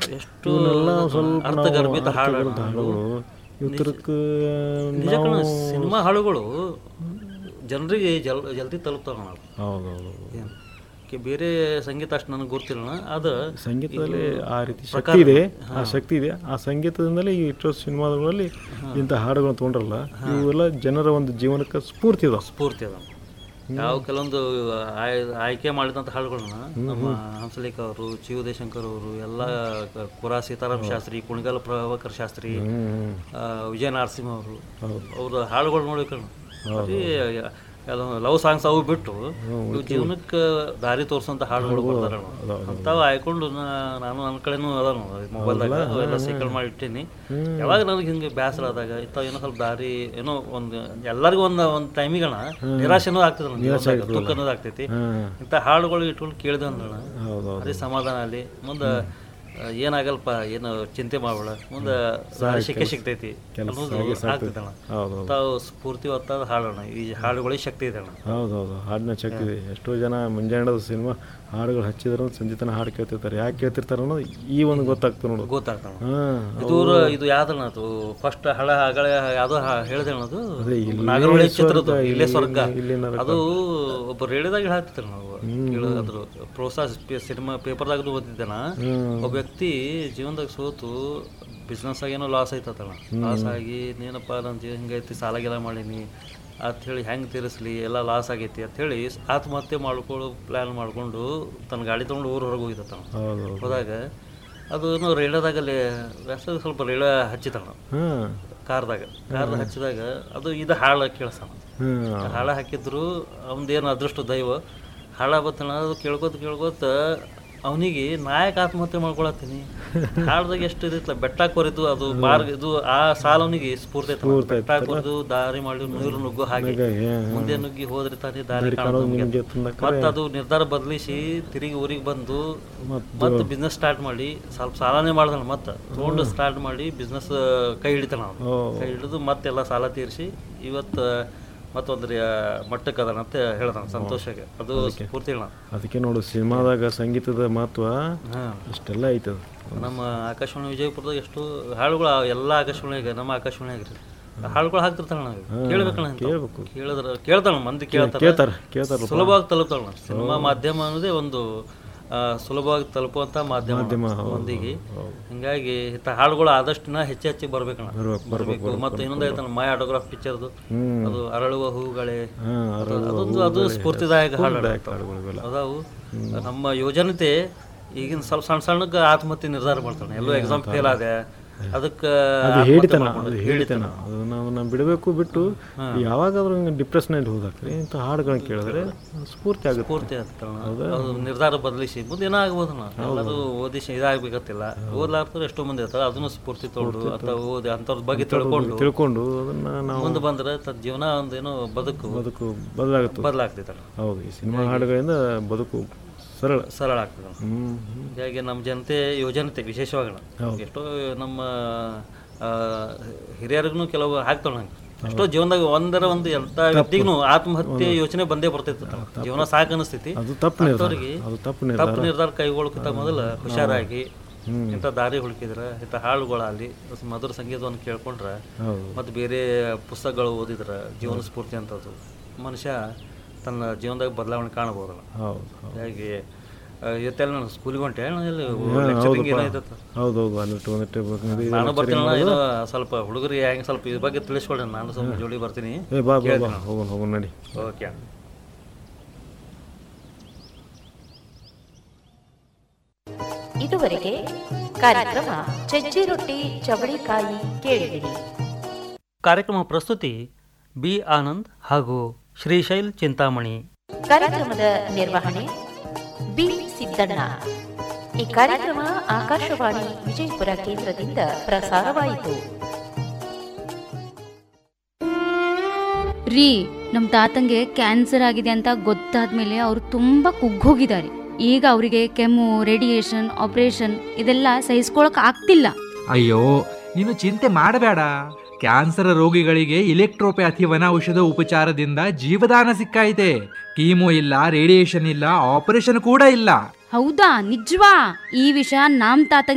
ಎಷ್ಟು ಇವನ್ನೆಲ್ಲ ಸ್ವಲ್ಪ ಅರ್ಥಗರ್ಭಿತ ನಾವು ಹಾಡು ಅರ್ಥಗರ್ಭಿತ ಹಾಡುಗಳು ಇವತ್ತರಕ್ಕೆ ನಿಜ ಕಣ ನಾವು ಸಿನಿಮಾ ಹಾಡುಗಳು ಜನರಿಗೆ ಜಲ್ ಜಲ್ದಿ ತಲುಪ್ತಾವ ಹೌದೌದು ಬೇರೆ ಸಂಗೀತ ಅಷ್ಟು ನನಗೆ ಗೊತ್ತಿಲ್ಲ ಅದು ಸಂಗೀತದಲ್ಲಿ ಆ ರೀತಿ ಶಕ್ತಿ ಪ್ರಕಾರ- ಇದೆ ಆ ಶಕ್ತಿ ಇದೆ ಆ ಸಂಗೀತದಿಂದಲೇ ಈ ಇಷ್ಟೋ ಸಿನಿಮಾಗಳಲ್ಲಿ ಇಂಥ ಹಾಡುಗಳನ್ನ ತೊಗೊಂಡ್ರಲ್ಲ ಇವೆಲ್ಲ ಜನರ ಒಂದು ಜೀವನಕ್ಕೆ ಸ್ಫೂರ್ತಿ ಇದಾವೆ ಸ್ಫೂರ್ತಿ ಅದ ಯಾವ ಕೆಲವೊಂದು ಆಯ್- ಆಯ್ಕೆ ಮಾಡಿದಂಥ ಹಾಡುಗಳನ್ನ ನಮ್ಮ ಹಂಸಲೇಖ ಅವರು ಚಿ ದೇಶಂಕರ್ ಅವರು ಎಲ್ಲ ಕ- ಕುರಾ ಸೀತಾರಾಮ್ ಶಾಸ್ತ್ರಿ ಕುಣಿಗಲ್ ಪ್ರಭಾಕರ್ ಶಾಸ್ತ್ರಿ ಆ, ವಿಜಯ ನರಸಿಂಹ ಅವರು ಅವ್ರ ಹಾಡುಗಳು ನೋಡ್ಬೇಕು ಲವ್ ಸಾಂಗ್ಸ್ ಅವು ಬಿಟ್ಟು ಇವು ಜೀವನಕ್ಕೆ ದಾರಿ ತೋರಿಸೋಂಥ ಹಾಡುಗಳು ಬರ್ತಾರ ಅಂತಾವು ಆಯ್ಕೊಂಡು ನಾ- ನಾನು ನನ್ನ ಕಡೆನೂ ಅದ ಮೊಬೈಲ್ದಾಗ ಅವೆಲ್ಲ ಸೈಕಲ್ ಮಾಡಿ ಇಟ್ಟೀನಿ ಯಾವಾಗ ನನಗೆ ಹಿಂಗೆ ಬೇಸರ ಆದಾಗ ಇಂಥವು ಏನೋ ಸ್ವಲ್ಪ ದಾರಿ ಏನೋ ಒಂದು ಎಲ್ಲರಿಗೂ ಒಂದು ಒಂದು ಟೈಮಿಗಣ ನಿರಾಶೆ ಅನ್ನೋದು ಆಗ್ತದೆ ನಮ್ಗೆ ಜೀವನ್ದಾಗ, ದುಃಖ ಅನ್ನೋದು ಆಗ್ತೈತಿ ಇಂಥ ಹಾಡುಗಳು ಇಟ್ಕೊಂಡು ಕೇಳಿದೆ ಅಂದಣ ಹೌದೌದು ಅದೇ ಸಮಾಧಾನ ಅಲ್ಲಿ ಮುಂದೆ ಆ, ಏನಾಗಲ್ಪ ಏನು ಚಿಂತೆ ಮಾಡಬೇಡ ಮುಂದೆ ಸಿಕ್ಕೇ ಸಿಗ್ತೈತಿ ಅನ್ನೋದು ಆಗ್ತೈತಣ್ಣ ಹೌದೌದು ತಾವು ಸ್ಫೂರ್ತಿ ಹೊತ್ತಾದ ಹಾಡೋಣ ಈ ಹಾಡುಗಳಿಗೆ ಶಕ್ತಿ ಇದೆ ಅಣ್ಣ ಹೌದೌದು ಹಾಡಿನ ಶಕ್ತಿ ಇದೆ ಎಷ್ಟೋ ಜನ ಮುಂಜಾನೆ ಸಿನಿಮಾ ಹಾಡುಗಳು ಹಚ್ಚಿದ್ರು ಸಂಜೀತನ ಹಾಡು ಕೇಳ್ತಿರ್ತಾರೆ ಯಾಕೆ ಕೇಳ್ತಿರ್ತಾರೆ ಅನ್ನೋದು ಈ ಒಂದು ಗೊತ್ತಾಗ್ತದೆ ನೋಡು ಗೊತ್ತಾಗ್ತಾವ ಹಾಂ ಇದು ಇದು ಯಾವ್ದಣ್ಣ ಅದು ಫಸ್ಟ್ ಹಳ ಹಗಳ ಯಾವ್ದೋ ಹೇಳಿದೆ ಅದು ಅದೇ ಇಲ್ಲಿ ನಾಗರಹೊಳೆ ಚಿತ್ರದ ಸ್ವರ್ಗ, ಇಲ್ಲೇ ಇಲ್ಲಿ- ಸ್ವರ್ಗ ಇಲ್ಲಿ ನರಕ. ಅದು ಒಬ್ಬ ರೇಡಿಯೋದಾಗ ಹೇಳ್ತಿದ್ರು ನಾವು ಕೇಳೋದ್ರ ಪ್ರೋತ್ಸಾಹ ಸಿನಿಮಾ ಪೇಪರ್ದಾಗ ಓದಿದ್ದೆನ ಒಬ್ಬ ವ್ಯಕ್ತಿ ಜೀವನದಾಗ ಸೋತು ಬಿಸ್ನೆಸ್ ಏನೋ ಲಾಸ್ ಆಯ್ತತ್ತಲ್ಲ ಲಾಸ್ ಆಗಿ ನೀನಪ್ಪ ನನ್ನ ಜೀವ ಹಿಂಗೈತಿ ಸಾಲ ಗೀಲ ಮಾಡೀನಿ ಅಂತ ಹೇಳಿ ಹೆಂಗೆ ತೀರಿಸ್ಲಿ ಎಲ್ಲ ಲಾಸ್ ಆಗೈತಿ ಅಂತ ಹೇಳಿ ಆತ್ಮಹತ್ಯೆ ಮಾಡ್ಕೊಳ್ಳೋ ಪ್ಲ್ಯಾನ್ ಮಾಡ್ಕೊಂಡು ತನ್ನ ಗಾಡಿ ತೊಗೊಂಡು ಊರು ಹೊರಗೆ ಹೋಗಿದ್ದ ಹೌದು ಹೋದಾಗ ಅದು ನಾವು ರೇಡಿಯೋದಾಗಲ್ಲಿ ವ್ಯಾಸ ಸ್ವಲ್ಪ ರೇಡಿಯೋ ಹಚ್ಚಿತಾನ ಹಾಂ ಕಾರ್ದಾಗ ಕಾರ್ದಾಗ ಹಚ್ಚಿದಾಗ ಅದು ಇದು ಹಾಳು ಕೇಳಿಸ್ತಾನ ಹಾಂ ಹಾಳ ಹಾಕಿದ್ರು ಅವನದೇನು ಅದೃಷ್ಟ ದೈವ ಹಾಳ ಬತ್ತಣ ಅದು ಕೇಳ್ಕೊತ ಕೇಳ್ಕೊತ ಅವನಿಗೆ ನಾಯಕ ಆತ್ಮಹತ್ಯೆ ಮಾಡ್ಕೊಳತ್ತೀನಿ ಹಾಳ್ದಾಗ ಎಷ್ಟು ಇದಿತ್ತಲ್ಲ ಬೆಟ್ಟ ಕೊರಿದು ಅದು ಮಾರ್ಗ ಇದು ಆ ಸಾಲ ಅವನಿಗೆ ಸ್ಫೂರ್ತಿ ಐತಲ್ಲ. ಬೆಟ್ಟ ಕೊರಿದು ದಾರಿ ಮಾಡಿ ನೀರು ನುಗ್ಗು ಹಾಗೆ ಮುಂದೆ ನುಗ್ಗಿ ಹೋದ್ರೆ ತಾನೇ ದಾರಿ ಕಾಣೋದು ನಿಮಗೆ ತುಂಬ ಮತ್ತೆ ಅದು ನಿರ್ಧಾರ ಬದಲಿಸಿ ತಿರುಗಿ ಊರಿಗೆ ಬಂದು ಮತ್ತೆ ಬಿಸ್ನೆಸ್ ಸ್ಟಾರ್ಟ್ ಮಾಡಿ ಸ್ವಲ್ಪ ಸಾಲನೇ ಮಾಡ್ದಾನ ಮತ್ತೆ ತೊಗೊಂಡು ಸ್ಟಾರ್ಟ್ ಮಾಡಿ ಬಿಸ್ನೆಸ್ ಕೈ ಹಿಡಿತಾನ ಅವ್ನು ಓ ಕೈ ಹಿಡಿದು ಮತ್ತೆಲ್ಲ ಸಾಲ ತೀರಿಸಿ ಇವತ್ತು ಮತ್ತೊಂದು ಮಟ್ಟಕ್ಕೆ ಅದಾನ ಅಂತ ಹೇಳ್ದಾನ ಸಂತೋಷಕ್ಕೆ ಅದು ಸ್ಫೂರ್ತಿ ಹೇಳ ಅದಕ್ಕೆ ನೋಡು ಸಿನಿಮಾದಾಗ ಸಂಗೀತದ ಮಹತ್ವ ಹಾಂ ಇಷ್ಟೆಲ್ಲ ಐತದ ನಮ್ಮ ಆಕಾಶವಾಣಿ ವಿಜಯಪುರದಾಗ ಎಷ್ಟು ಹಾಡುಗಳು ಎಲ್ಲ ಆಕಾಶವಾಣಿಯಾಗ ನಮ್ಮ ಆಕಾಶವಾಣಿಯಾಗ ರೀ ಹಾಡುಗಳು ಹಾಕ್ತಿರ್ತಾಳ ನಾವು ಕೇಳ್ಬೇಕಣ್ಣ ಇಂಥವು. ಕೇಳ್ಬೇಕು. ಕೇಳಿದ್ರ ಕೇಳ್ತಾಳ ಮಂದಿ ಕೇಳ್ತಾರ ಕೇಳ್ತಾರೆ ಕೇಳ್ತಾರ ಸುಲಭವಾಗಿ ತಲುಪ್ತಾಳ ಸಿನಿಮಾ ಮಾಧ್ಯಮ ಅನ್ನೋದೇ ಒಂದು ಆ, ಸುಲಭವಾಗಿ ತಲುಪುವಂತ ಮಾಧ್ಯಮ ಮಂದಿಗೆ ಹಿಂಗಾಗಿ ಇಂಥ ಹಾಡುಗಳು ಆದಷ್ಟು ಹೆಚ್ಚು ಹೆಚ್ಚಿಗೆ ಬರ್ಬೇಕಣ್ಣ ಬರಬೇಕು ಮತ್ತು ಇನ್ನೊಂದು ಐತಲ್ಲ ಮೈ ಆಟೋಗ್ರಾಫ್ ಪಿಕ್ಚರ್ದು ಅದು ಅರಳುವ ಹೂಗಳೇ ಹಾಂ ಅದು- ಅದೊಂದು ಅದು ಸ್ಫೂರ್ತಿದಾಯಕ ಹಾಡು ಹಾಡುಗಳು ಇವೆಲ್ಲ ಅದಾವು ನಮ್ಮ ಯೋಜನತೆ ಈಗಿನ ಸ್ವಲ್ಪ ಸಣ್ಣ ಸಣ್ಣಕ್ಕೆ ಆತ್ಮಹತ್ಯೆ ನಿರ್ಧಾರ ಮಾಡ್ತಾನೆ ಎಲ್ಲೋ ಎಕ್ಸಾಮ್ ಫೇಲ್ ಆದೆ ಅದಕ್ಕೆ ಅದು ಹೇಳಿತನ ಅದು ಹೇಳಿತನ ಅದು ನಾವು ನಾವು ಬಿಡಬೇಕು ಬಿಟ್ಟು ಯಾವಾಗಾದ್ರೂ ಡಿಪ್ರೆಷನಲ್ಲಿ ಹೋದಾಕ್ರಿ ಇಂಥ ಹಾಡುಗಳನ್ನ ಕೇಳಿದ್ರೆ ಸ್ಫೂರ್ತಿ ಆಗುತ್ತೆ ಪೂರ್ತಿ ಆಗ್ತಾನ ಅದು ನಿರ್ಧಾರ ಬದಲಿಸಿ ಮುಂದೆ ಏನಾಗ್ಬೋದಣ್ಣ ಎಲ್ಲರೂ ಓದಿಸಿ ಇದಾಗಬೇಕತ್ತಿಲ್ಲ ಓದ್ಲಾರ್ತಾರೆ ಎಷ್ಟೋ ಮಂದಿ ಇರ್ತಾರೆ ಅದನ್ನು ಸ್ಫೂರ್ತಿ ತೊಗೊಂಡು ಅಥವಾ ಓದಿ ಅಂಥವ್ರ ಬಗ್ಗೆ ತಿಳ್ಕೊಂಡು ತಿಳ್ಕೊಂಡು ಅದನ್ನ ನಾವು ಮುಂದೆ ಬಂದ್ರೆ ತನ್ನ ಜೀವನ ಒಂದೇನೋ ಬದುಕು ಬದುಕು ಬದಲಾಗುತ್ತೆ ಬದಲಾಗ್ತೈತಲ್ಲ ಹೌದು ಈ ಸಿನಿಮಾ ಹಾಡುಗಳಿಂದ ಬದುಕು ಸರಳ ಸರಳ ಆಗ್ತದೆ ಹ್ಮ್ ಹೀಗಾಗಿ ನಮ್ಮ ಜನತೆ ಯುವಜನತೆ ವಿಶೇಷವಾಗಿ ಎಷ್ಟೋ ನಮ್ಮ ಆ, ಹಿರಿಯರಿಗೂ ಕೆಲವು ಹಾಕ್ತಾವ ನಂಗೆ ಎಷ್ಟೋ ಜೀವನದಾಗ ಒಂದರ ಒಂದು ಎಂಥ ವ್ಯಕ್ತಿಗೂ ಆತ್ಮಹತ್ಯೆ ಯೋಚನೆ ಬಂದೇ ಬರ್ತೈತೆ ಜೀವನ ಸಾಕು ಅನಿಸ್ತೈತಿ ಅದು ತಪ್ಪು ನಿರ್ಧಾರ ಅಂಥವ್ರಿಗೆ ಅದು ತಪ್ಪು ನಿರ್ಧಾರ ತಪ್ಪು ನಿರ್ಧಾರ ಕೈಗೊಳ್ಳಕ್ಕಿಂತ ಮೊದಲು ಹುಷಾರಾಗಿ ಇಂಥ ದಾರಿ ಹುಡುಕಿದ್ರೆ ಇಂಥ ಹಾಡುಗಳಾಗಲಿ ಮಧುರ ಸಂಗೀತವನ್ನು ಕೇಳ್ಕೊಂಡ್ರೆ ಹೌದು ಮತ್ತು ಬೇರೆ ಪುಸ್ತಕಗಳು ಓದಿದ್ರೆ ಜೀವನ ಸ್ಫೂರ್ತಿ ಅಂತದ್ದು ಮನುಷ್ಯ ತನ್ನ ಜೀವನದಾಗ ಬದಲಾವಣೆ ಕಾಣಬಹುದಲ್ಲ ಹೌದು ಹೌದು ಹಾಗಾಗಿ ಆ, ಇವತ್ತೆಲ್ಲ ನಾನು ಸ್ಕೂಲಿಗೆ ಹೊಂಟೆ ನಾನು ಇಲ್ಲಿ lecturing ಏನಾಯ್ತತ್ತ? ಹೌದೌದು ಒಂದಿಟ್ಟು ಒಂದಿಟ್ಟು ಬೇಕು. ನಾನು ಬರ್ತೀನಿ ಅಣ್ಣ, ಇದು ಸ್ವಲ್ಪ ಹುಡುಗರಿಗೆ ಹೆಂಗೆ ಸ್ವಲ್ಪ ಇದ್ರ ಬಗ್ಗೆ ತಿಳಿಸ್ಕೊಡ್ರಿ ನಾನು ಸ್ವಲ್ಪ ಜೋಡಿ ಬರ್ತೀನಿ ಏ ಬಾ ಬಾ ಬಾ ಹೋಗೋಣ ಹೋಗೋಣ ನಡಿ ಓಕೆ ಅಣ್ಣ ಇದುವರೆಗೆ ಕಾರ್ಯಕ್ರಮ ಚಜ್ಜಿ ರೊಟ್ಟಿ ಚವಳಿಕಾಯಿ ಕೇಳಿದಿರಿ ಕಾರ್ಯಕ್ರಮ ಪ್ರಸ್ತುತಿ ಬಿ ಆನಂದ್ ಹಾಗೂ ಶ್ರೀಶೈಲ್ ಚಿಂತಾಮಣಿ ಕಾರ್ಯಕ್ರಮದ ನಿರ್ವಹಣೆ ಬಿ ಸಿದ್ದಣ್ಣ ಈ ಕಾರ್ಯಕ್ರಮ ಆಕಾಶವಾಣಿ ವಿಜಯಪುರ ಕೇಂದ್ರದಿಂದ ಪ್ರಸಾರವಾಯಿತು ರೀ ನಮ್ಮ ತಾತಂಗೆ ಕ್ಯಾನ್ಸರ್ ಆಗಿದೆ ಅಂತ ಗೊತ್ತಾದ್ಮೇಲೆ ಅವರು ತುಂಬಾ ಕುಗ್ಗೋಗಿದ್ದಾರೆ ಈಗ ಅವರಿಗೆ ಕೆಮ್ಮು ರೇಡಿಯೇಷನ್ ಆಪರೇಷನ್ ಇದೆಲ್ಲ ಸಹಿಸ್ಕೊಳಕ್ ಆಗ್ತಿಲ್ಲ ಅಯ್ಯೋ ನೀನು ಚಿಂತೆ ಮಾಡಬೇಡ ಕ್ಯಾನ್ಸರ್ ರೋಗಿಗಳಿಗೆ ಇಲೆಕ್ಟ್ರೋಪ್ಯಾಥಿ ವನ ಔಷಧ ಉಪಚಾರದಿಂದ ಜೀವದಾನ ಸಿಕ್ಕೈತೆ ಕೀಮೋ ಇಲ್ಲ ರೇಡಿಯೇಷನ್ ಇಲ್ಲ ಆಪರೇಷನ್ ಕೂಡ ಇಲ್ಲ ಹೌದಾ ನಿಜವಾ ಈ ವಿಷಯ ನಮ್ ತಾತಂಗೆ